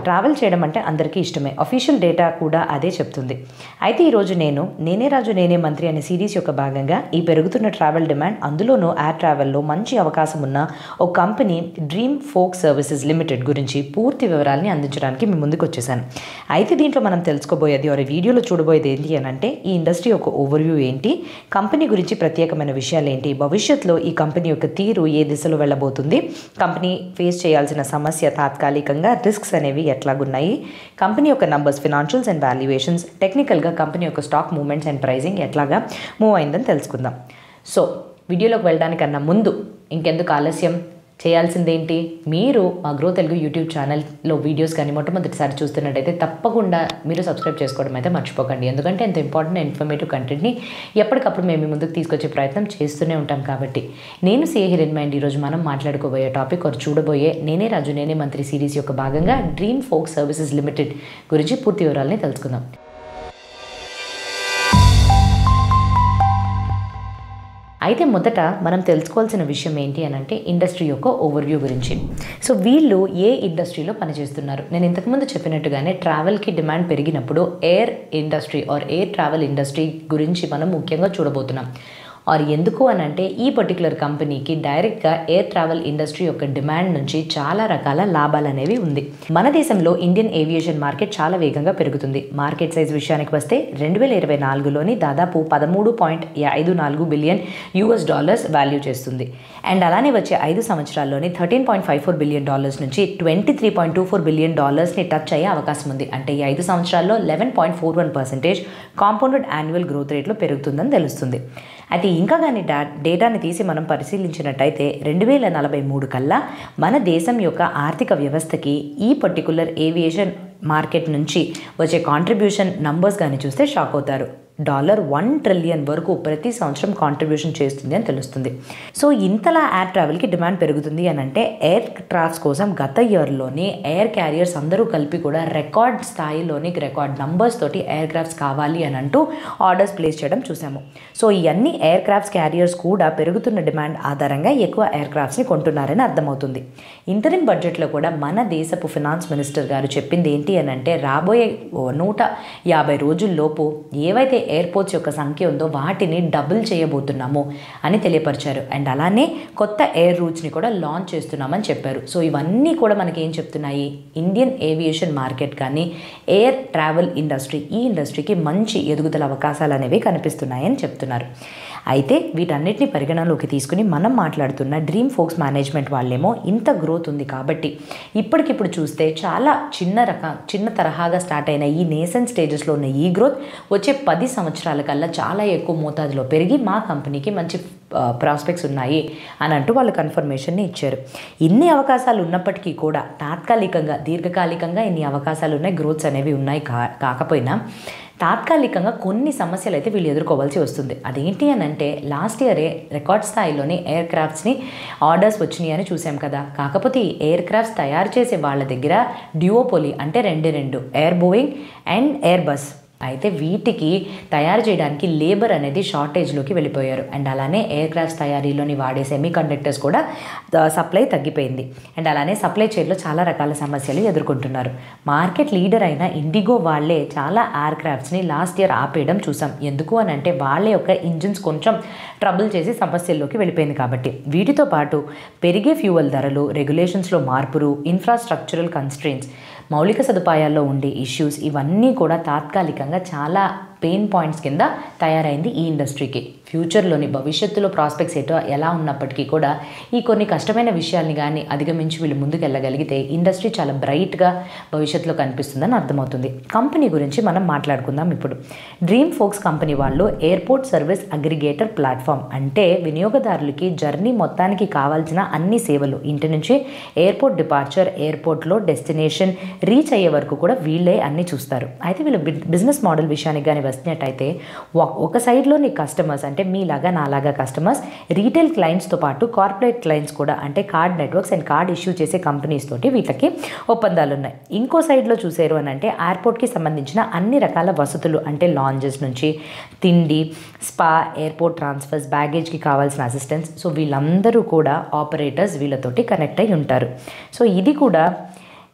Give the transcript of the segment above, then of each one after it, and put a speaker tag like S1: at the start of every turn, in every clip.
S1: Travel చేయడం అంటే అందరికీ ఇష్టమే అఫీషియల్ డేటా కూడా అదే చెప్తుంది అయితే ఈరోజు నేను నేనే రాజు నేనే మంత్రి అనే సిరీస్ యొక్క భాగంగా ఈ పెరుగుతున్న ట్రావెల్ డిమాండ్ అందులోనూ ఎయిర్ ట్రావెల్లో మంచి అవకాశం ఉన్న ఒక company dream folk services limited గురించి పూర్తి వివరాలని అందించడానికి మీ ముందుకు వచ్చేసాను అయితే దీంట్లో మనం తెలుసుకోబోయేది ఒక వీడియోలో చూడబోయేది ఏంటి అని అంటే ఈ ఇండస్ట్రీ యొక్క ఓవర్వ్యూ ఏంటి కంపెనీ గురించి ప్రత్యేకమైన విషయాలు ఏంటి భవిష్యత్తులో ఈ కంపెనీ యొక్క తీరు ఏ దిశలో వెళ్ళబోతుంది కంపెనీ ఫేస్ చేయాల్సిన సమస్య తాత్కాలికంగా రిస్క్స్ అనేవి ఎట్లాగున్నాయి కంపెనీ యొక్క నంబర్స్ ఫినాన్షియల్స్ అండ్ వాల్యుయేషన్స్ టెక్నికల్గా కంపెనీ యొక్క స్టాక్ మూవ్మెంట్స్ అండ్ ప్రైజింగ్ ఎట్లాగా మూవ్ అయిందని తెలుసుకుందాం సో వీడియోలోకి వెళ్ళడానికన్నా ముందు ఇంకెందుకు ఆలస్యం చేయాల్సిందేంటి మీరు మా గ్రో తెలుగు యూట్యూబ్ ఛానల్లో వీడియోస్ కానీ మొట్టమొదటిసారి చూస్తున్నట్టయితే తప్పకుండా మీరు సబ్స్క్రైబ్ చేసుకోవడం అయితే మర్చిపోకండి ఎందుకంటే ఎంత ఇంపార్టెంట్ ఇన్ఫర్మేటివ్ కంటెంట్ని ఎప్పటికప్పుడు మేము మీ ముందుకు తీసుకొచ్చే ప్రయత్నం చేస్తూనే ఉంటాం కాబట్టి నేను సిఏ హిరెన్ మైండ్ ఈరోజు మనం మాట్లాడుకోబోయే టాపిక్ ఒక చూడబోయే నేనే రాజు నేనే మంత్రి సిరీస్ యొక్క భాగంగా డ్రీమ్ ఫోక్ సర్వీసెస్ లిమిటెడ్ గురించి పూర్తి వివరాలని తెలుసుకుందాం అయితే మొదట మనం తెలుసుకోవాల్సిన విషయం ఏంటి అని అంటే ఇండస్ట్రీ యొక్క ఓవర్వ్యూ గురించి సో వీళ్ళు ఏ ఇండస్ట్రీలో పనిచేస్తున్నారు నేను ఇంతకుముందు చెప్పినట్టుగానే ట్రావెల్కి డిమాండ్ పెరిగినప్పుడు air industry or air travel industry గురించి మనం ముఖ్యంగా చూడబోతున్నాం ఆర్ ఎందుకు అని అంటే ఈ పర్టికులర్ కంపెనీకి డైరెక్ట్గా ఎయిర్ ట్రావెల్ ఇండస్ట్రీ యొక్క డిమాండ్ నుంచి చాలా రకాల లాభాలు అనేవి ఉంది మన దేశంలో ఇండియన్ ఏవియేషన్ మార్కెట్ చాలా వేగంగా పెరుగుతుంది మార్కెట్ సైజ్ విషయానికి వస్తే రెండు వేల ఇరవై నాలుగులోని దాదాపు పదమూడు పాయింట్ ఐదు నాలుగు బిలియన్ యూఎస్ డాలర్స్ వాల్యూ చేస్తుంది అండ్ అలానే వచ్చే ఐదు సంవత్సరాల్లోని thirteen point five four billion dollars నుంచి twenty three point two four billion డాలర్స్ని టచ్ అయ్యే అవకాశం ఉంది అంటే ఈ ఐదు సంవత్సరాల్లో eleven point four one percentage compounded annual growth రేట్లో పెరుగుతుందని తెలుస్తుంది అయితే ఇంకా కానీ డా డేటాని తీసి మనం పరిశీలించినట్టయితే రెండు వేల నలభై మూడు కల్లా మన దేశం యొక్క ఆర్థిక వ్యవస్థకి ఈ పర్టికులర్ ఏవియేషన్ మార్కెట్ నుంచి వచ్చే కాంట్రిబ్యూషన్ నంబర్స్ కానీ చూస్తే షాక్ అవుతారు డాలర్ వన్ ట్రిలియన్ వరకు ప్రతి సంవత్సరం కాంట్రిబ్యూషన్ చేస్తుంది అని తెలుస్తుంది సో ఇంతలా ఎయిర్ ట్రావెల్కి డిమాండ్ పెరుగుతుంది అని అంటే ఎయిర్ క్రాఫ్ట్స్ కోసం గత ఇయర్లోని ఎయిర్ క్యారియర్స్ అందరూ కలిపి కూడా రికార్డ్ స్థాయిలోని రికార్డ్ నంబర్స్ తోటి ఎయిర్ క్రాఫ్ట్స్ కావాలి అని అంటూ ఆర్డర్స్ ప్లేస్ చేయడం చూసాము సో ఇవన్నీ ఎయిర్ క్రాఫ్ట్స్ క్యారియర్స్ కూడా పెరుగుతున్న డిమాండ్ ఆధారంగా ఎక్కువ ఎయిర్ క్రాఫ్ట్స్ని కొంటున్నారని అర్థమవుతుంది ఇంటరిమ్ బడ్జెట్లో కూడా మన దేశపు ఫినాన్స్ మినిస్టర్ గారు చెప్పింది ఏంటి అని అంటే రాబోయే నూట యాభై రోజుల్లోపు ఏవైతే ఎయిర్పోర్ట్స్ యొక్క సంఖ్య ఉందో వాటిని డబుల్ చేయబోతున్నాము అని తెలియపరిచారు అండ్ అలానే కొత్త ఎయిర్ రూట్స్ని కూడా లాంచ్ చేస్తున్నామని చెప్పారు సో ఇవన్నీ కూడా మనకి ఏం చెప్తున్నాయి ఇండియన్ ఏవియేషన్ మార్కెట్ కానీ ఎయిర్ ట్రావెల్ ఇండస్ట్రీ ఈ ఇండస్ట్రీకి మంచి ఎదుగుదల అవకాశాలు అనేవి కనిపిస్తున్నాయని చెప్తున్నారు అయితే వీటన్నిటిని పరిగణనలోకి తీసుకుని మనం మాట్లాడుతున్న డ్రీమ్ ఫోక్స్ మేనేజ్మెంట్ వాళ్ళేమో ఇంత గ్రోత్ ఉంది కాబట్టి ఇప్పటికిప్పుడు చూస్తే చాలా చిన్న రకం చిన్న తరహాగా స్టార్ట్ అయిన ఈ నేసన్ స్టేజెస్లో ఉన్న ఈ గ్రోత్ వచ్చే పది సంవత్సరాల కల్లా చాలా ఎక్కువ మోతాదులో పెరిగి మా కంపెనీకి మంచి ప్రాస్పెక్ట్స్ ఉన్నాయి అని అంటూ వాళ్ళు కన్ఫర్మేషన్ని ఇచ్చారు ఇన్ని అవకాశాలు ఉన్నప్పటికీ కూడా తాత్కాలికంగా దీర్ఘకాలికంగా ఇన్ని అవకాశాలు ఉన్నాయి గ్రోత్స్ అనేవి ఉన్నాయి కా కాకపోయినా తాత్కాలికంగా కొన్ని సమస్యలు అయితే వీళ్ళు ఎదుర్కోవాల్సి వస్తుంది అదేంటి అని అంటే లాస్ట్ ఇయరే రికార్డ్ స్థాయిలోని ఎయిర్ క్రాఫ్ట్స్ని ఆర్డర్స్ వచ్చినాయి అని చూసాం కదా కాకపోతే ఈ ఎయిర్ క్రాఫ్ట్స్ తయారు చేసే వాళ్ళ దగ్గర డ్యూఓపోలి అంటే రెండు రెండు air Boeing and Airbus అయితే వీటికి తయారు చేయడానికి లేబర్ అనేది షార్టేజ్లోకి వెళ్ళిపోయారు అండ్ అలానే ఎయిర్ క్రాఫ్ట్స్ తయారీలోని వాడే సెమీ కండక్టర్స్ కూడా సప్లై తగ్గిపోయింది అండ్ అలానే సప్లై చైన్లో చాలా రకాల సమస్యలు ఎదుర్కొంటున్నారు మార్కెట్ లీడర్ అయిన ఇండిగో వాళ్ళే చాలా ఎయిర్ క్రాఫ్ట్స్ని లాస్ట్ ఇయర్ ఆపేయడం చూసాం ఎందుకు అని అంటే వాళ్ళ యొక్క ఇంజిన్స్ కొంచెం ట్రబుల్ చేసి సమస్యల్లోకి వెళ్ళిపోయింది కాబట్టి వీటితో పాటు పెరిగే ఫ్యూవల్ ధరలు రెగ్యులేషన్స్లో మార్పులు ఇన్ఫ్రాస్ట్రక్చరల్ కన్స్ట్రెయిన్స్ మౌలిక సదుపాయాల్లో ఉండే ఇష్యూస్ ఇవన్నీ కూడా తాత్కాలికంగా చాలా పెయిన్ పాయింట్స్ కింద తయారైంది ఈ ఇండస్ట్రీకి ఫ్యూచర్లోని భవిష్యత్తులో ప్రాస్పెక్ట్స్ ఎటో ఎలా ఉన్నప్పటికీ కూడా ఈ కొన్ని కష్టమైన విషయాల్ని కానీ అధిగమించి వీళ్ళు ముందుకు వెళ్ళగలిగితే ఇండస్ట్రీ చాలా బ్రైట్గా భవిష్యత్తులో కనిపిస్తుందని అర్థమవుతుంది కంపెనీ గురించి మనం మాట్లాడుకుందాం ఇప్పుడు డ్రీమ్ ఫోక్స్ కంపెనీ వాళ్ళు ఎయిర్పోర్ట్ సర్వీస్ అగ్రిగేటర్ ప్లాట్ఫామ్ అంటే వినియోగదారులకి జర్నీ మొత్తానికి కావాల్సిన అన్ని సేవలు ఇంటి నుంచి ఎయిర్పోర్ట్ డిపార్చర్ ఎయిర్పోర్ట్లో డెస్టినేషన్ రీచ్ అయ్యే వరకు కూడా వీళ్ళే అన్ని చూస్తారు అయితే వీళ్ళు బిజినెస్ మోడల్ విషయానికి కానీ వచ్చినట్టయితే ఒక సైడ్లోని కస్టమర్స్ అంటే మీలాగా నాలాగా కస్టమర్స్ రీటైల్ క్లయింట్స్తో పాటు కార్పొరేట్ క్లయింట్స్ కూడా అంటే card networks and card issue చేసే కంపెనీస్ తోటి వీళ్ళకి ఒప్పందాలు ఉన్నాయి ఇంకో సైడ్లో చూసారు అని అంటే ఎయిర్పోర్ట్కి సంబంధించిన అన్ని రకాల వసతులు అంటే లాంజెస్ నుంచి తిండి స్పా ఎయిర్పోర్ట్ ట్రాన్స్ఫర్స్ బ్యాగేజ్కి కావాల్సిన అసిస్టెన్స్ సో వీళ్ళందరూ కూడా ఆపరేటర్స్ వీళ్ళతోటి కనెక్ట్ అయి ఉంటారు సో ఇది కూడా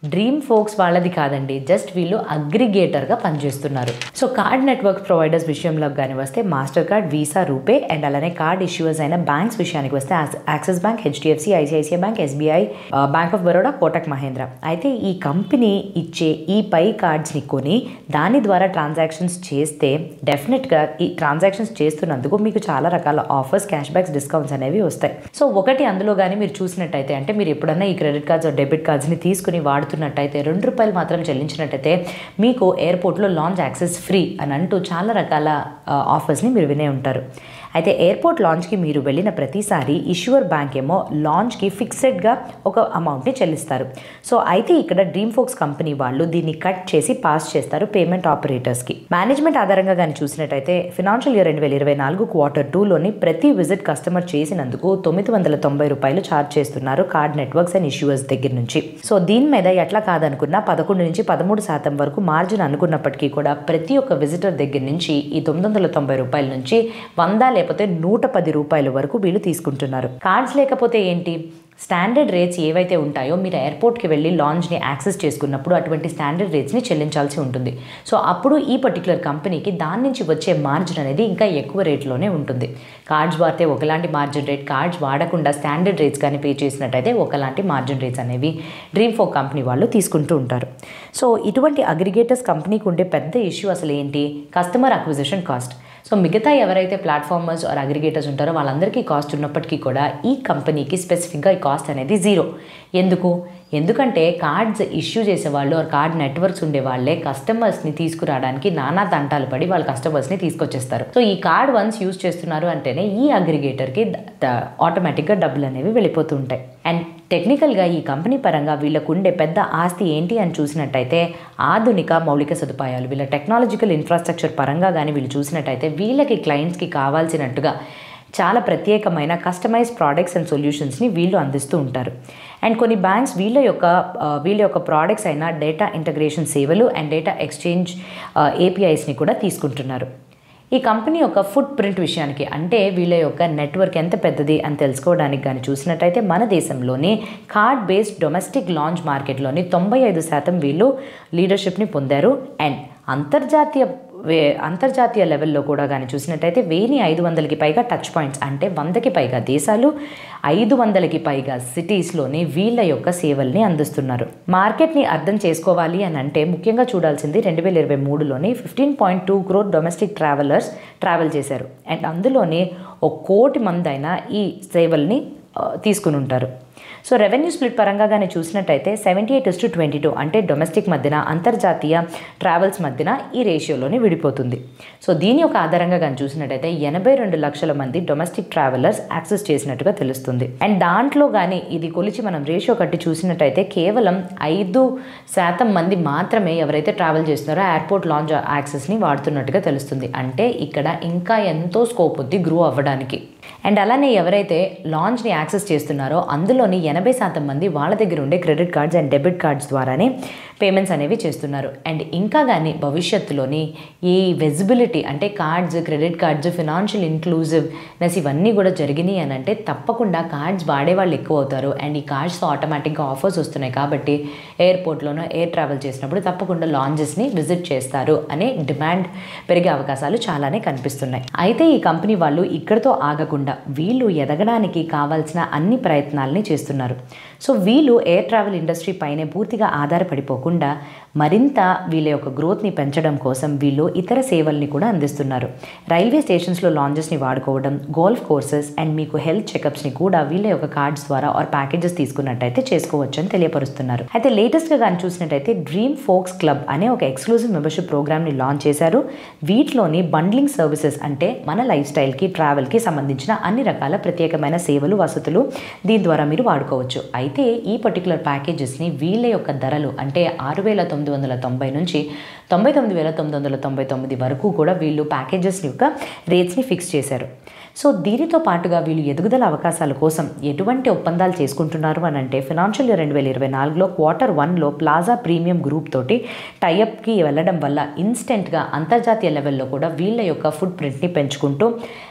S1: డ్రీమ్ ఫోక్స్ వాళ్ళది కాదండి జస్ట్ వీళ్ళు అగ్రిగేటర్గా పనిచేస్తున్నారు సో కార్డ్ నెట్వర్క్ ప్రొవైడర్స్ విషయంలో కానీ వస్తే Mastercard Visa RuPay and అలానే కార్డ్ ఇష్యూస్ అయిన బ్యాంక్స్ విషయానికి వస్తే Axis bank HDFC ICICI bank SBI bank of Baroda Kotak Mahindra అయితే ఈ కంపెనీ ఇచ్చే ఈ పై కార్డ్స్ని కొని దాని ద్వారా ట్రాన్సాక్షన్స్ చేస్తే డెఫినెట్గా ఈ ట్రాన్సాక్షన్స్ చేస్తున్నందుకు మీకు చాలా రకాల ఆఫర్స్ క్యాష్ బ్యాక్స్ డిస్కౌంట్స్ అనేవి వస్తాయి సో ఒకటి అందులో కానీ మీరు చూసినట్టయితే అంటే మీరు ఎప్పుడన్నా ఈ క్రెడిట్ కార్డ్స్ డెబిట్ కార్డ్స్ని తీసుకుని వాడుతున్నట్టయితే రెండు రూపాయలు మాత్రం చెల్లించినట్టయితే మీకు ఎయిర్పోర్ట్లో లాంచ్ యాక్సెస్ ఫ్రీ అని అంటూ చాలా రకాల ఆఫర్స్ని మీరు వినే ఉంటారు అయితే ఎయిర్పోర్ట్ లాంచ్కి మీరు వెళ్ళిన ప్రతిసారి ఇష్యూర్ బ్యాంక్ ఏమో లాంచ్కి ఫిక్సెడ్గా ఒక అమౌంట్ని చెల్లిస్తారు సో అయితే ఇక్కడ డ్రీమ్ ఫోక్స్ కంపెనీ వాళ్ళు దీన్ని కట్ చేసి పాస్ చేస్తారు పేమెంట్ ఆపరేటర్స్కి మేనేజ్మెంట్ ఆధారంగా కానీ చూసినట్టయితే ఫినాన్షియల్ ఇయర్ రెండు వేల ఇరవై నాలుగు క్వార్టర్ టూలోని ప్రతి విజిట్ కస్టమర్ చేసినందుకు తొమ్మిది వందల తొంభై రూపాయలు ఛార్జ్ చేస్తున్నారు కార్డ్ నెట్వర్క్స్ అండ్ ఇష్యూవర్స్ దగ్గర నుంచి సో దీని మీద ఎట్లా కాదనుకున్నా పదకొండు నుంచి పదమూడు శాతం వరకు మార్జిన్ అనుకున్నప్పటికీ కూడా ప్రతి ఒక్క విజిటర్ దగ్గర నుంచి ఈ తొమ్మిది వందల తొంభై రూపాయల నుంచి వంద లేకపోతే నూట పది రూపాయల వరకు వీళ్ళు తీసుకుంటున్నారు కార్డ్స్ లేకపోతే ఏంటి స్టాండర్డ్ రేట్స్ ఏవైతే ఉంటాయో మీరు ఎయిర్పోర్ట్కి వెళ్ళి లాంచ్ని యాక్సెస్ చేసుకున్నప్పుడు అటువంటి స్టాండర్డ్ రేట్స్ని చెల్లించాల్సి ఉంటుంది సో అప్పుడు ఈ పర్టికులర్ కంపెనీకి దాని నుంచి వచ్చే మార్జిన్ అనేది ఇంకా ఎక్కువ రేట్లోనే ఉంటుంది కార్డ్స్ వాడితే ఒకలాంటి మార్జిన్ రేట్ కార్డ్స్ వాడకుండా స్టాండర్డ్ రేట్స్ కానీ పే చేసినట్టయితే ఒకలాంటి మార్జిన్ రేట్స్ అనేవి డ్రీమ్ ఫోర్ కంపెనీ వాళ్ళు తీసుకుంటూ ఉంటారు సో ఇటువంటి అగ్రిగేటర్స్ కంపెనీకి ఉండే పెద్ద ఇష్యూ అసలు ఏంటి కస్టమర్ అక్విజిషన్ కాస్ట్ సో మిగతా ఎవరైతే ప్లాట్ఫార్మర్స్ ఆర్ అగ్రిగేటర్స్ ఉంటారో వాళ్ళందరికీ కాస్ట్ ఉన్నప్పటికీ కూడా ఈ కంపెనీకి స్పెసిఫిక్గా ఈ కాస్ట్ అనేది జీరో ఎందుకు ఎందుకంటే కార్డ్స్ ఇష్యూ చేసేవాళ్ళు ఆర్ కార్డ్ నెట్వర్క్స్ ఉండే వాళ్ళే కస్టమర్స్ని తీసుకురావడానికి నానా తంటాలు పడి వాళ్ళ కస్టమర్స్ని తీసుకొచ్చేస్తారు సో ఈ కార్డ్ వన్స్ యూజ్ చేస్తున్నారు అంటేనే ఈ అగ్రిగేటర్కి ఆటోమేటిక్గా డబ్బులు అనేవి వెళ్ళిపోతూ ఉంటాయి అండ్ టెక్నికల్గా ఈ కంపెనీ పరంగా వీళ్ళకు ఉండే పెద్ద ఆస్తి ఏంటి అని చూసినట్టయితే ఆధునిక మౌలిక సదుపాయాలు వీళ్ళ టెక్నాలజికల్ ఇన్ఫ్రాస్ట్రక్చర్ పరంగా కానీ వీళ్ళు చూసినట్టయితే వీళ్ళకి క్లయింట్స్కి కావాల్సినట్టుగా చాలా ప్రత్యేకమైన కస్టమైజ్ ప్రోడక్ట్స్ అండ్ సొల్యూషన్స్ని వీళ్ళు అందిస్తూ ఉంటారు అండ్ కొన్ని బ్యాంక్స్ వీళ్ళ యొక్క వీళ్ళ యొక్క ప్రోడక్ట్స్ అయిన డేటా ఇంటగ్రేషన్ సేవలు అండ్ డేటా ఎక్స్చేంజ్ ఏపీఐస్ని కూడా తీసుకుంటున్నారు ఈ కంపెనీ యొక్క ఫుట్ ప్రింట్ విషయానికి అంటే వీళ్ళ యొక్క నెట్వర్క్ ఎంత పెద్దది అని తెలుసుకోవడానికి కానీ చూసినట్టయితే మన దేశంలోని కార్డ్ బేస్డ్ డొమెస్టిక్ లాంచ్ మార్కెట్లోని తొంభై ఐదు శాతం వీళ్ళు లీడర్షిప్ని పొందారు అండ్ అంతర్జాతీయ వే అంతర్జాతీయ లెవెల్లో కూడా కానీ చూసినట్టయితే వెయ్యి ఐదు వందలకి పైగా టచ్ పాయింట్స్ అంటే వందకి పైగా దేశాలు ఐదు వందలకి పైగా సిటీస్లోని వీళ్ళ యొక్క సేవల్ని అందిస్తున్నారు మార్కెట్ని అర్థం చేసుకోవాలి అని అంటే ముఖ్యంగా చూడాల్సింది రెండు వేల ఇరవై మూడులోని fifteen point two crore domestic travellers travel చేశారు అండ్ అందులోనే ఒక కోటి మంది అయినా ఈ సేవల్ని తీసుకుని ఉంటారు సో రెవెన్యూ స్ప్లిట్ పరంగా కానీ చూసినట్టయితే seventy eight to twenty two అంటే డొమెస్టిక్ మధ్యన అంతర్జాతీయ ట్రావెల్స్ మధ్యన ఈ రేషియోలోనే విడిపోతుంది సో దీని యొక్క ఆధారంగా కానీ చూసినట్టయితే ఎనభై రెండు లక్షల మంది డొమెస్టిక్ ట్రావెలర్స్ యాక్సెస్ చేసినట్టుగా తెలుస్తుంది అండ్ దాంట్లో కానీ ఇది కొలిచి మనం రేషియో కట్టి చూసినట్టయితే కేవలం ఐదు శాతం మంది మాత్రమే ఎవరైతే ట్రావెల్ చేస్తున్నారో ఎయిర్పోర్ట్ లాంచ్ యాక్సెస్ని వాడుతున్నట్టుగా తెలుస్తుంది అంటే ఇక్కడ ఇంకా ఎంతో స్కోప్ ఉంది గ్రో అవ్వడానికి అండ్ అలానే ఎవరైతే లాంచ్ని యాక్సెస్ చేస్తున్నారో అందులోని ఎనభై శాతం మంది వాళ్ళ దగ్గర ఉండే credit cards and debit cards ద్వారానే పేమెంట్స్ అనేవి చేస్తున్నారు అండ్ ఇంకా కానీ భవిష్యత్తులోని ఈ వెజిబిలిటీ అంటే cards credit cards financial inclusiveness ఇవన్నీ కూడా జరిగినాయి అని అంటే తప్పకుండా కార్డ్స్ వాడే వాళ్ళు ఎక్కువ అవుతారు అండ్ ఈ కార్డ్స్ ఆటోమేటిక్గా ఆఫర్స్ వస్తున్నాయి కాబట్టి ఎయిర్పోర్ట్లోనో ఎయిర్ ట్రావెల్ చేసినప్పుడు తప్పకుండా లాంచెస్ని విజిట్ చేస్తారు అనే డిమాండ్ పెరిగే అవకాశాలు చాలానే కనిపిస్తున్నాయి అయితే ఈ కంపెనీ వాళ్ళు ఇక్కడితో ఆగకుండా వీళ్ళు ఎదగడానికి కావాల్సిన అన్ని ప్రయత్నాలని చేస్తున్నారు సో వీళ్ళు ఎయిర్ ట్రావెల్ ఇండస్ట్రీ పైనే పూర్తిగా ఆధారపడిపోకుండా మరింత వీళ్ళ యొక్క గ్రోత్ని పెంచడం కోసం వీళ్ళు ఇతర సేవల్ని కూడా అందిస్తున్నారు రైల్వే స్టేషన్స్లో లాంచెస్ని వాడుకోవడం గోల్ఫ్ కోర్సెస్ అండ్ మీకు హెల్త్ చెకప్స్ని కూడా వీళ్ళ యొక్క కార్డ్స్ ద్వారా ఆర్ ప్యాకేజెస్ తీసుకున్నట్టయితే చేసుకోవచ్చు అని తెలియపరుస్తున్నారు అయితే లేటెస్ట్గా కానీ చూసినట్టయితే డ్రీమ్ ఫోక్స్ క్లబ్ అనే ఒక ఎక్స్క్లూజివ్ మెంబర్షిప్ ప్రోగ్రామ్ని లాంచ్ చేశారు వీటిలోని బండ్లింగ్ సర్వీసెస్ అంటే మన లైఫ్ స్టైల్కి ట్రావెల్కి సంబంధించిన అన్ని రకాల ప్రత్యేకమైన సేవలు వసతులు దీని ద్వారా మీరు వాడుకోవచ్చు అయితే ఈ పర్టికులర్ ప్యాకేజెస్ని వీళ్ళ యొక్క ధరలు అంటే ఆరు వేల తొమ్మిది వందల తొంభై నుంచి తొంభై తొమ్మిది వేల తొమ్మిది వందల తొంభై తొమ్మిది వరకు కూడా వీళ్ళు ప్యాకేజెస్ యొక్క రేట్స్ని ఫిక్స్ చేశారు సో దీనితో పాటుగా వీళ్ళు ఎదుగుదల అవకాశాల కోసం ఎటువంటి ఒప్పందాలు చేసుకుంటున్నారు అని అంటే ఫినాన్షియల్ ఇయర్ రెండు వేల ఇరవై నాలుగులో క్వార్టర్ వన్లో ప్లాజా ప్రీమియం గ్రూప్ తోటి టైఅప్కి వెళ్ళడం వల్ల ఇన్స్టెంట్గా అంతర్జాతీయ లెవెల్లో కూడా వీళ్ళ యొక్క ఫుడ్ ప్రింట్ని పెంచుకుంటూ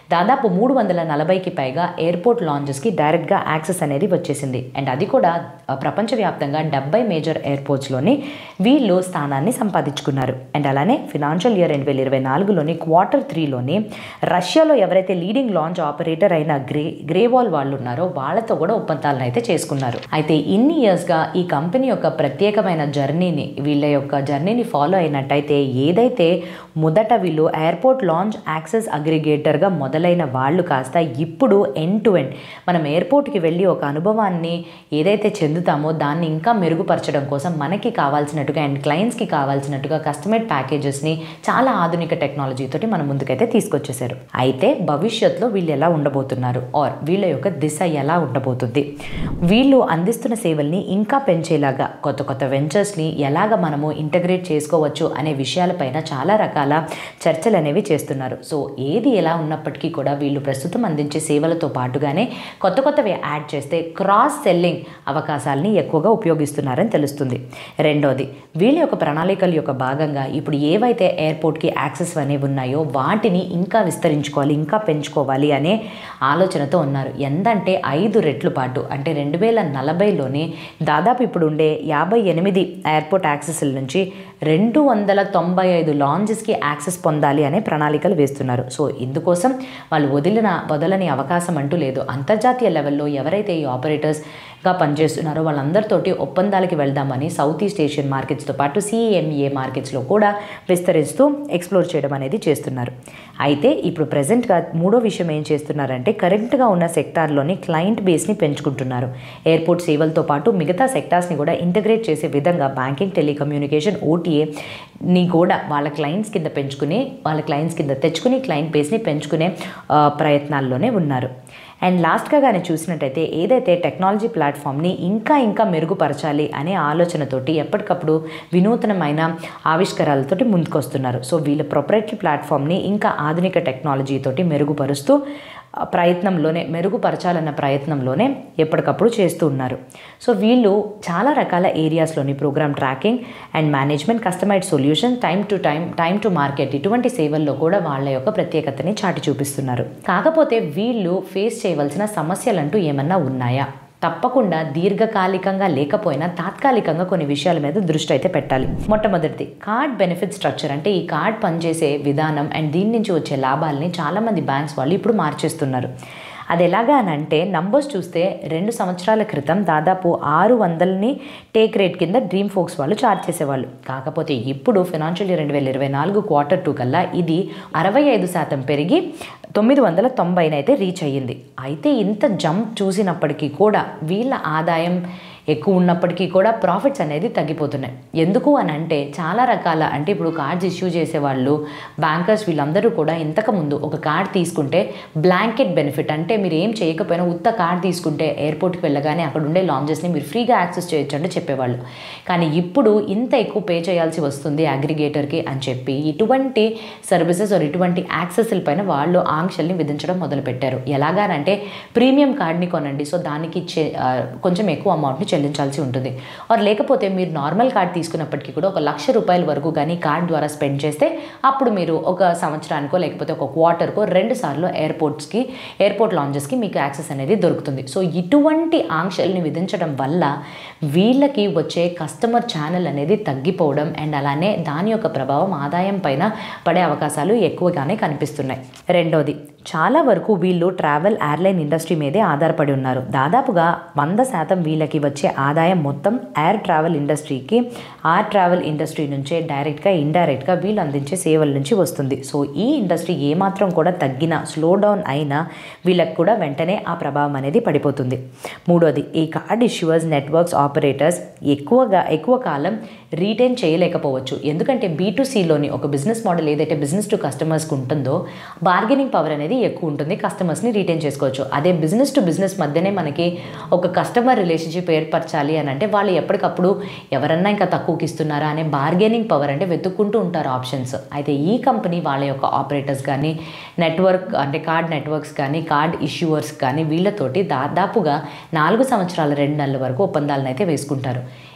S1: దాదాపు మూడు వందల నలభైకి పైగా ఎయిర్పోర్ట్ లాంచెస్కి డైరెక్ట్గా యాక్సెస్ అనేది వచ్చేసింది అండ్ అది కూడా ఆ, ప్రపంచవ్యాప్తంగా డెబ్బై మేజర్ ఎయిర్పోర్ట్స్లోని వీళ్ళు స్థానాన్ని సంపాదించుకున్నారు అండ్ అలానే ఫినాన్షియల్ ఇయర్ రెండు వేల ఇరవై నాలుగులోని క్వార్టర్ త్రీలోని రష్యాలో ఎవరైతే లీడింగ్ లాంచ్ ఆపరేటర్ అయిన గ్రే గ్రేవాల్ వాళ్ళు ఉన్నారో వాళ్ళతో కూడా ఒప్పందాలను అయితే చేసుకున్నారు అయితే ఇన్ని ఇయర్స్గా ఈ కంపెనీ యొక్క ప్రత్యేకమైన జర్నీని వీళ్ళ యొక్క జర్నీని ఫాలో అయినట్టయితే ఏదైతే మొదట వీళ్ళు ఎయిర్పోర్ట్ లాంచ్ యాక్సెస్ అగ్రిగేటర్గా మొదలైన వాళ్ళు కాస్త ఇప్పుడు ఎండ్ టు ఎండ్ మనం ఎయిర్పోర్ట్కి వెళ్ళి ఒక అనుభవాన్ని ఏదైతే చెందుతామో దాన్ని ఇంకా మెరుగుపరచడం కోసం మనకి కావాల్సినట్టుగా అండ్ క్లయింట్స్కి కావాల్సినట్టుగా కస్టమర్ ప్యాకేజెస్ని చాలా ఆధునిక టెక్నాలజీతోటి మన ముందుకైతే తీసుకొచ్చేసారు అయితే భవిష్యత్తులో వీళ్ళు ఎలా ఉండబోతున్నారు ఆర్ వీళ్ళ యొక్క దిశ ఎలా ఉండబోతుంది వీళ్ళు అందిస్తున్న సేవల్ని ఇంకా పెంచేలాగా కొత్త కొత్త వెంచర్స్ని ఎలాగ మనము ఇంటగ్రేట్ చేసుకోవచ్చు అనే విషయాలపైన చాలా రకాల చర్చలు అనేవి చేస్తున్నారు సో ఏది ఎలా ఉన్నప్పటికీ కూడా వీళ్ళు ప్రస్తుతం అందించే సేవలతో పాటుగానే కొత్త కొత్తవి యాడ్ చేస్తే క్రాస్ సెల్లింగ్ అవకాశాలని ఎక్కువగా ఉపయోగిస్తున్నారని తెలుస్తుంది రెండోది వీళ్ళ యొక్క ప్రణాళికల యొక్క భాగంగా ఇప్పుడు ఏవైతే ఎయిర్పోర్ట్కి యాక్సెస్ అనేవి ఉన్నాయో వాటిని ఇంకా విస్తరించుకోవాలి ఇంకా పెంచుకోవాలి అనే ఆలోచనతో ఉన్నారు ఎంతంటే ఐదు రెట్లు పాటు అంటే రెండు వేల నలభైలోనే దాదాపు ఇప్పుడు ఉండే యాభై ఎనిమిది ఎయిర్పోర్ట్ యాక్సెస్ల నుంచి రెండు వందల తొంభై ఐదు లాంచెస్కి యాక్సెస్ పొందాలి అనే ప్రణాళికలు వేస్తున్నారు సో ఇందుకోసం వాళ్ళు వదిలిన వదలని అవకాశం అంటూ లేదు అంతర్జాతీయ లెవెల్లో ఎవరైతే ఈ ఆపరేటర్స్గా పనిచేస్తున్నారో వాళ్ళందరితోటి ఒప్పందాలకి వెళ్దామని సౌత్ ఈస్ట్ ఏషియన్ మార్కెట్స్తో పాటు సిఎంఏ మార్కెట్స్లో కూడా విస్తరిస్తూ ఎక్స్ప్లోర్ చేయడం అనేది చేస్తున్నారు అయితే ఇప్పుడు ప్రజెంట్గా మూడో విషయం ఏం చేస్తున్నారంటే కరెంట్గా ఉన్న సెక్టార్లోని క్లయింట్ బేస్ని పెంచుకుంటున్నారు ఎయిర్పోర్ట్ సేవలతో పాటు మిగతా సెక్టార్స్ని కూడా ఇంటగ్రేట్ చేసే విధంగా బ్యాంకింగ్ టెలికమ్యూనికేషన్ ఓటీఏ ని కూడా వాళ్ళ క్లయింట్స్ కింద పెంచుకుని వాళ్ళ క్లయింట్స్ కింద తెచ్చుకుని క్లయింట్ బేస్ని పెంచుకునే ఆ, ప్రయత్నాల్లోనే ఉన్నారు అండ్ లాస్ట్గా కానీ చూసినట్టయితే ఏదైతే టెక్నాలజీ ప్లాట్ఫామ్ని ఇంకా ఇంకా మెరుగుపరచాలి అనే ఆలోచనతోటి ఎప్పటికప్పుడు వినూతనమైన ఆవిష్కారాలతోటి ముందుకొస్తున్నారు సో వీళ్ళ ప్రొపరేటరీ ప్లాట్ఫామ్ని ఇంకా ఆధునిక టెక్నాలజీతోటి మెరుగుపరుస్తూ ఆ ప్రయత్నంలోనే మెరుగుపరచాలన్న ప్రయత్నంలోనే ఎప్పటికప్పుడు చేస్తూ ఉన్నారు సో వీళ్ళు చాలా రకాల ఏరియాస్లోని programme tracking and management customised solution time to time time to market ఇటువంటి సేవల్లో కూడా వాళ్ళ యొక్క ప్రత్యేకతని చాటి చూపిస్తున్నారు కాకపోతే వీళ్ళు ఫేస్ చేయవలసిన సమస్యలంటూ ఏమన్నా ఉన్నాయా తప్పకుండా దీర్ఘకాలికంగా లేకపోయినా తాత్కాలికంగా కొన్ని విషయాల మీద దృష్టి అయితే పెట్టాలి మొట్టమొదటిది కార్డ్ బెనిఫిట్ స్ట్రక్చర్ అంటే ఈ కార్డ్ పనిచేసే విధానం అండ్ దీని నుంచి వచ్చే లాభాలని చాలామంది బ్యాంక్స్ వాళ్ళు ఇప్పుడు మార్చేస్తున్నారు అది ఎలాగా అని అంటే నంబర్స్ చూస్తే రెండు సంవత్సరాల క్రితం దాదాపు ఆరు వందలని టేక్ రేట్ కింద డ్రీమ్ ఫోక్స్ వాళ్ళు చార్జ్ చేసేవాళ్ళు కాకపోతే ఇప్పుడు ఫినాన్షియల్ ఇయర్ రెండు వేల ఇరవై నాలుగు క్వార్టర్ టూ కల్లా ఇది అరవై ఐదు శాతం పెరిగి తొమ్మిది వందల తొంభైనైతే రీచ్ అయ్యింది అయితే ఇంత జంప్ చూసినప్పటికీ కూడా వీళ్ళ ఆదాయం ఎక్కువ ఉన్నప్పటికీ కూడా ప్రాఫిట్స్ అనేది తగ్గిపోతున్నాయి ఎందుకు అని అంటే చాలా రకాల అంటే ఇప్పుడు కార్డ్స్ ఇష్యూ చేసేవాళ్ళు బ్యాంకర్స్ వీళ్ళందరూ కూడా ఇంతకుముందు ఒక కార్డ్ తీసుకుంటే బ్లాంకెట్ బెనిఫిట్ అంటే మీరు ఏం చేయకపోయినా ఉత్త కార్డ్ తీసుకుంటే ఎయిర్పోర్ట్కి వెళ్ళగానే అక్కడ ఉండే లాంజెస్ని మీరు ఫ్రీగా యాక్సెస్ చేయొచ్చు అంటే చెప్పేవాళ్ళు కానీ ఇప్పుడు ఇంత ఎక్కువ పే చేయాల్సి వస్తుంది అగ్రిగేటర్కి అని చెప్పి ఇటువంటి సర్వీసెస్ ఆర్ ఇటువంటి యాక్సెస్ల పైన వాళ్ళు ఆంక్షల్ని విధించడం మొదలుపెట్టారు ఎలాగానంటే ప్రీమియం కార్డ్ని కొనండి సో దానికి చె- ఆ, కొంచెం ఎక్కువ అమౌంట్ని చెల్లించాల్సి ఉంటుంది ఆర్ లేకపోతే మీరు నార్మల్ కార్డ్ తీసుకున్నప్పటికీ కూడా ఒక లక్ష రూపాయల వరకు కానీ కార్డ్ ద్వారా స్పెండ్ చేస్తే అప్పుడు మీరు ఒక సంవత్సరానికో లేకపోతే ఒక క్వార్టర్కో రెండు సార్లు ఎయిర్పోర్ట్స్కి ఎయిర్పోర్ట్ లాంజెస్కి మీకు యాక్సెస్ అనేది దొరుకుతుంది సో ఇటువంటి ఆంక్షల్ని విధించడం వల్ల వీళ్ళకి వచ్చే కస్టమర్ ఛానల్ అనేది తగ్గిపోవడం అండ్ అలానే దాని యొక్క ప్రభావం ఆదాయం పైన పడే అవకాశాలు ఎక్కువగానే కనిపిస్తున్నాయి రెండోది చాలా వరకు వీళ్ళు ట్రావెల్ ఎయిర్లైన్ ఇండస్ట్రీ మీదే ఆధారపడి ఉన్నారు దాదాపుగా వంద శాతం వీళ్ళకి వచ్చే ఆదాయం మొత్తం ఎయిర్ ట్రావెల్ ఇండస్ట్రీకి ఆర్ ట్రావెల్ ఇండస్ట్రీ నుంచే డైరెక్ట్గా ఇండైరెక్ట్గా వీళ్ళు అందించే సేవల నుంచి వస్తుంది సో ఈ ఇండస్ట్రీ ఏమాత్రం కూడా తగ్గినా స్లో డౌన్ అయినా వీళ్ళకి కూడా వెంటనే ఆ ప్రభావం అనేది పడిపోతుంది మూడోది ఈ కార్డ్ ఇష్యూవర్స్ నెట్వర్క్స్ ఆపరేటర్స్ ఎక్కువగా ఎక్కువ కాలం రీటైన్ చేయలేకపోవచ్చు ఎందుకంటే బీటుసీలోని ఒక బిజినెస్ మోడల్ ఏదైతే బిజినెస్ టు కస్టమర్స్కి ఉంటుందో బార్గెనింగ్ పవర్ అనేది ఎక్కువ ఉంటుంది కస్టమర్స్ని రీటైన్ చేసుకోవచ్చు అదే బిజినెస్ టు బిజినెస్ మధ్యనే మనకి ఒక కస్టమర్ రిలేషన్షిప్ ఏర్పరచాలి అని అంటే వాళ్ళు ఎప్పటికప్పుడు ఎవరన్నా ఇంకా తక్కువకి ఇస్తున్నారా అనే బార్గెనింగ్ పవర్ అంటే వెతుక్కుంటూ ఉంటారు ఆప్షన్స్ అయితే ఈ కంపెనీ వాళ్ళ యొక్క ఆపరేటర్స్ కానీ నెట్వర్క్ అంటే కార్డ్ నెట్వర్క్స్ కానీ కార్డ్ ఇష్యూవర్స్ కానీ వీళ్ళతోటి దాదాపుగా నాలుగు సంవత్సరాల రెండు నెలల వరకు ఒప్పందాలను అయితే వేసుకుంటారు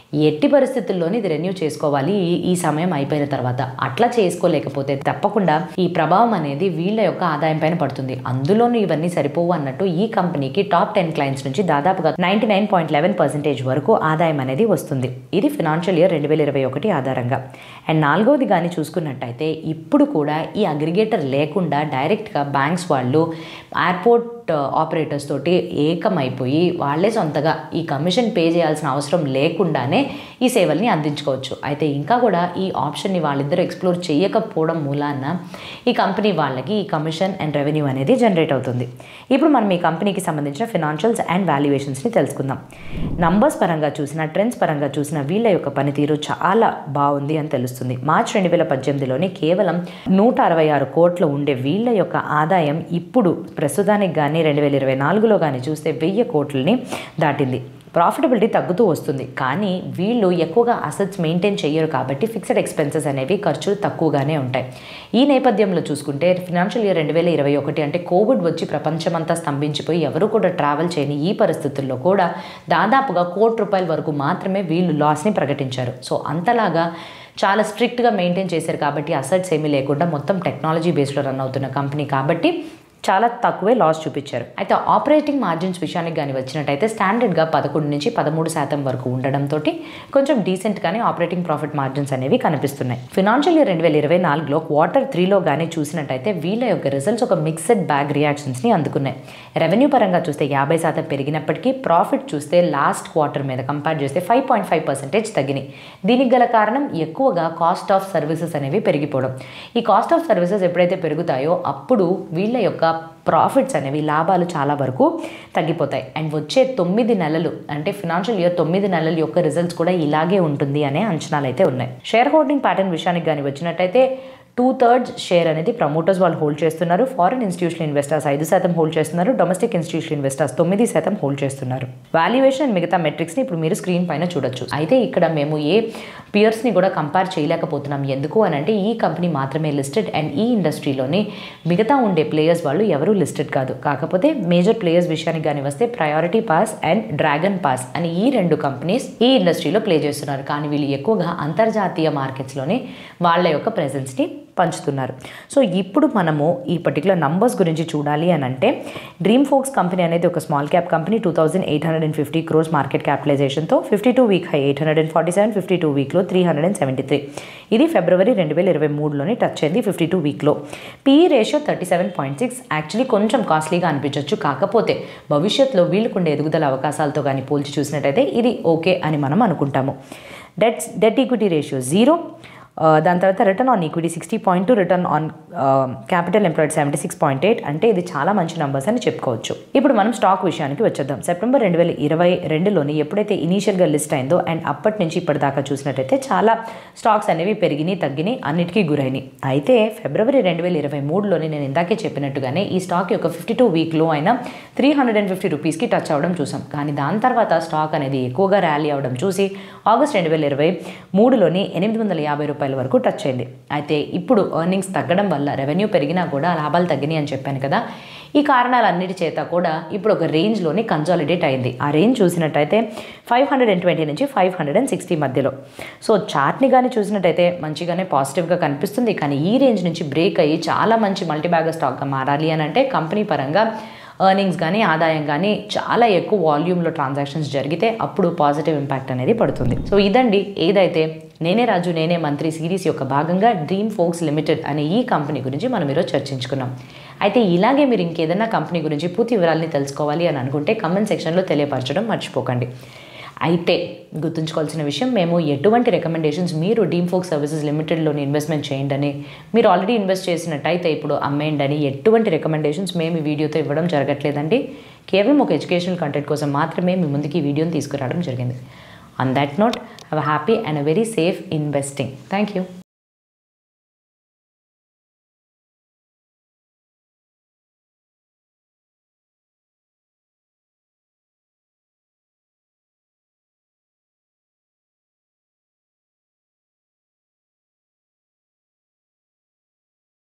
S1: ఎట్టి పరిస్థితుల్లోని ఇది రెన్యూ చేసుకోవాలి ఈ- ఈ సమయం అయిపోయిన తర్వాత అట్లా చేసుకోలేకపోతే తప్పకుండా ఈ ప్రభావం అనేది వీళ్ళ యొక్క ఆదాయం పైన పడుతుంది అందులోనూ ఇవన్నీ సరిపోవు అన్నట్టు ఈ కంపెనీకి టాప్ టెన్ క్లయింట్స్ నుంచి దాదాపుగా ninety nine point eleven percentage వరకు ఆదాయం అనేది వస్తుంది ఇది ఫినాన్షియల్ ఇయర్ రెండు వేల ఇరవై ఒకటి ఆధారంగా అండ్ నాలుగవది కానీ చూసుకున్నట్టయితే ఇప్పుడు కూడా ఈ అగ్రిగేటర్ లేకుండా డైరెక్ట్గా బ్యాంక్స్ వాళ్ళు ఎయిర్పోర్ట్ ఆపరేటర్స్ తోటి ఏకమైపోయి వాళ్ళే సొంతగా ఈ కమిషన్ పే చేయాల్సిన అవసరం లేకుండానే ఈ సేవల్ని అందించుకోవచ్చు అయితే ఇంకా కూడా ఈ ఆప్షన్ని వాళ్ళిద్దరూ ఎక్స్ప్లోర్ చేయకపోవడం మూలాన ఈ కంపెనీ వాళ్ళకి ఈ కమిషన్ అండ్ రెవెన్యూ అనేది జనరేట్ అవుతుంది ఇప్పుడు మనం ఈ కంపెనీకి సంబంధించిన ఫినాన్షియల్స్ అండ్ వాల్యుయేషన్స్ని తెలుసుకుందాం నంబర్స్ పరంగా చూసిన ట్రెండ్స్ పరంగా చూసిన వీళ్ళ యొక్క పనితీరు చాలా బాగుంది అని తెలుస్తుంది మార్చ్ రెండు వేల పద్దెనిమిదిలోని కేవలం నూట అరవై ఆరు కోట్లు ఉండే వీళ్ళ యొక్క ఆదాయం ఇప్పుడు ప్రస్తుతానికి కానీ రెండు వేల ఇరవై నాలుగులో కానీ చూస్తే వెయ్యి కోట్లని దాటింది ప్రాఫిటబిలిటీ తగ్గుతూ వస్తుంది కానీ వీళ్ళు ఎక్కువగా అసెట్స్ మెయింటైన్ చేయరు కాబట్టి ఫిక్స్డ్ ఎక్స్పెన్సెస్ అనేవి ఖర్చులు తక్కువగానే ఉంటాయి ఈ నేపథ్యంలో చూసుకుంటే ఫినాన్షియల్ ఇయర్ రెండు వేల ఇరవై ఒకటి అంటే కోవిడ్ వచ్చి ప్రపంచమంతా స్తంభించిపోయి ఎవరు కూడా ట్రావెల్ చేయని ఈ పరిస్థితుల్లో కూడా దాదాపుగా కోటి రూపాయల వరకు మాత్రమే వీళ్ళు లాస్ని ప్రకటించారు సో అంతలాగా చాలా స్ట్రిక్ట్గా మెయింటైన్ చేశారు కాబట్టి అసెట్స్ ఏమీ లేకుండా మొత్తం టెక్నాలజీ బేస్డ్లో రన్ అవుతున్న కంపెనీ కాబట్టి చాలా తక్కువే లాస్ చూపించారు అయితే ఆపరేటింగ్ మార్జిన్స్ విషయానికి కానీ వచ్చినట్టయితే స్టాండర్డ్గా పదకొండు నుంచి పదమూడు శాతం వరకు ఉండడంతో కొంచెం డీసెంట్గానే ఆపరేటింగ్ ప్రాఫిట్ మార్జిన్స్ అనేవి కనిపిస్తున్నాయి ఫినాన్షియల్ ఇయర్ రెండు వేల ఇరవై నాలుగులో క్వార్టర్ త్రీలో కానీ చూసినట్టయితే వీళ్ళ యొక్క రిజల్ట్స్ ఒక మిక్స్డ్ బ్యాగ్ రియాక్షన్స్ని అందుకున్నాయి రెవెన్యూ పరంగా చూస్తే యాభై శాతం పెరిగినప్పటికీ ప్రాఫిట్ చూస్తే లాస్ట్ క్వార్టర్ మీద కంపేర్ చేస్తే ఫైవ్ పాయింట్ ఫైవ్ పర్సెంటేజ్ తగ్గినాయి దీనికి గల కారణం ఎక్కువగా కాస్ట్ ఆఫ్ సర్వీసెస్ అనేవి పెరిగిపోవడం ఈ కాస్ట్ ఆఫ్ సర్వీసెస్ ఎప్పుడైతే పెరుగుతాయో అప్పుడు వీళ్ళ యొక్క ప్రాఫిట్స్ అనేవి లాభాలు చాలా వరకు తగ్గిపోతాయి అండ్ వచ్చే తొమ్మిది నెలలు అంటే ఫినాన్షియల్ ఇయర్ తొమ్మిది నెలల యొక్క రిజల్ట్స్ కూడా ఇలాగే ఉంటుంది అనే అంచనాలు అయితే ఉన్నాయి షేర్ హోల్డింగ్ ప్యాటర్న్ విషయానికి కానీ వచ్చినట్టయితే టూ థర్డ్స్ షేర్ అనేది ప్రమోటర్స్ వాళ్ళు హోల్డ్ చేస్తున్నారు ఫారిన్ ఇన్స్టిట్యూషనల్ ఇన్వెస్టర్స్ ఐదు శాతం హోల్డ్ చేస్తున్నారు డొమెస్టిక్ ఇన్స్టిట్యూషనల్ ఇన్వెస్టర్స్ తొమ్మిది శాతం హోల్డ్ చేస్తున్నారు వాల్యుయేషన్ అండ్ మిగతా మెట్రిక్స్ని ఇప్పుడు మీరు స్క్రీన్ పైన చూడొచ్చు అయితే ఇక్కడ మేము ఏ పియర్స్ని కూడా కంపేర్ చేయలేకపోతున్నాం ఎందుకు అని అంటే ఈ కంపెనీ మాత్రమే లిస్టెడ్ అండ్ ఈ ఇండస్ట్రీలోని మిగతా ఉండే ప్లేయర్స్ వాళ్ళు ఎవరూ లిస్టెడ్ కాదు కాకపోతే మేజర్ ప్లేయర్స్ విషయానికి కానీ వస్తే Priority Pass and Dragon Pass అని ఈ రెండు కంపెనీస్ ఈ ఇండస్ట్రీలో ప్లే చేస్తున్నారు కానీ వీళ్ళు ఎక్కువగా అంతర్జాతీయ మార్కెట్స్లోనే వాళ్ళ యొక్క ప్రెజెన్స్ని పంచుతున్నారు సో ఇప్పుడు మనము ఈ పర్టికులర్ నంబర్స్ గురించి చూడాలి అని అంటే డ్రీమ్ ఫోక్స్ కంపెనీ అనేది ఒక small cap company two thousand eight hundred and fifty crores market క్యాపిటలైజేషన్తో fifty two week high eight hundred and forty seven fifty two వీక్లో three hundred and seventy three ఇది ఫిబ్రవరి రెండు వేల ఇరవై మూడులోని టచ్ అయింది ఫిఫ్టీ టూ వీక్లో PE ratio thirty seven point six actually కొంచెం కాస్ట్లీగా అనిపించవచ్చు కాకపోతే భవిష్యత్తులో వీళ్ళకుండే ఎదుగుదల అవకాశాలతో కానీ పోల్చి చూసినట్టయితే ఇది ఓకే అని మనం అనుకుంటాము debt debt equity ratio zero దాని తర్వాత return on equity sixty point two return on capital employed seventy six point eight అంటే ఇది చాలా మంచి నంబర్స్ అని చెప్పుకోవచ్చు ఇప్పుడు మనం స్టాక్ విషయానికి వచ్చేద్దాం సెప్టెంబర్ రెండు వేల ఇరవై రెండులోని ఎప్పుడైతే ఇనీషియల్గా లిస్ట్ అయిందో అండ్ అప్పటి నుంచి ఇప్పటిదాకా చూసినట్టయితే చాలా స్టాక్స్ అనేవి పెరిగినాయి తగ్గినాయి అన్నిటికీ గురైనాయి అయితే ఫిబ్రవరి రెండు వేల ఇరవై మూడులోని నేను ఇందాకే చెప్పినట్టుగానే ఈ స్టాక్ యొక్క ఫిఫ్టీ టూ వీక్లో అయినా త్రీ హండ్రెడ్ అండ్ ఫిఫ్టీ రూపీస్కి టచ్ అవ్వడం చూసాం కానీ దాని తర్వాత స్టాక్ అనేది ఎక్కువగా ర్యాలీ అవ్వడం చూసి ఆగస్ట్ రెండు వేల ఇరవై మూడులోని ఎనిమిది వందల యాభై రూపాయల వరకు టచ్ అయింది అయితే ఇప్పుడు ఎర్నింగ్స్ తగ్గడం వల్ల రెవెన్యూ పెరిగినా కూడా లాభాలు తగ్గినాయి అని చెప్పాను కదా ఈ కారణాలన్నిటి చేత కూడా ఇప్పుడు ఒక రేంజ్లోని కన్సాలిడేట్ అయింది ఆ రేంజ్ చూసినట్టయితే ఫైవ్ హండ్రెడ్ అండ్ ట్వంటీ నుంచి ఫైవ్ హండ్రెడ్ అండ్ సిక్స్టీ మధ్యలో సో చార్ట్ని కానీ చూసినట్టయితే మంచిగానే పాజిటివ్గా కనిపిస్తుంది కానీ ఈ రేంజ్ నుంచి బ్రేక్ అయ్యి చాలా మంచి మల్టీబ్యాగర్ స్టాక్గా మారాలి అని అంటే కంపెనీ పరంగా ఎర్నింగ్స్ కానీ ఆదాయం కానీ చాలా ఎక్కువ వాల్యూమ్లో ట్రాన్సాక్షన్స్ జరిగితే అప్పుడు పాజిటివ్ ఇంపాక్ట్ అనేది పడుతుంది సో ఇదండి ఏదైతే నేనే రాజు నేనే మంత్రి సిరీస్ యొక్క భాగంగా డ్రీమ్ ఫోక్స్ లిమిటెడ్ అనే ఈ కంపెనీ గురించి మనం ఈరోజు చర్చించుకున్నాం అయితే ఇలాగే మీరు ఇంకేదైనా కంపెనీ గురించి పూర్తి వివరాలని తెలుసుకోవాలి అని అనుకుంటే కమెంట్ సెక్షన్లో తెలియపరచడం మర్చిపోకండి అయితే గుర్తుంచుకోవాల్సిన విషయం మేము ఎటువంటి రికమెండేషన్స్ మీరు డీమ్ ఫోక్ సర్వీసెస్ లిమిటెడ్లోని ఇన్వెస్ట్మెంట్ చేయండి అని మీరు ఆల్రెడీ ఇన్వెస్ట్ చేసినట్టయితే ఇప్పుడు అమ్మేయండి అని ఎటువంటి రికమెండేషన్స్ మేము ఈ వీడియోతో ఇవ్వడం జరగట్లేదండి కేవలం ఒక ఎడ్యుకేషనల్ కంటెంట్ కోసం మాత్రమే మీ ముందుకి ఈ వీడియోని తీసుకురావడం జరిగింది on that note have happy and uh very safe investing thank you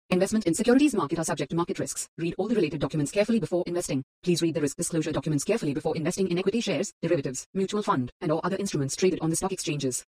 S2: Investment in securities market are subject to market risks. Read all the related documents carefully before investing. Please read the risk disclosure documents carefully before investing in equity shares, derivatives, mutual fund, and or other instruments traded on the stock exchanges.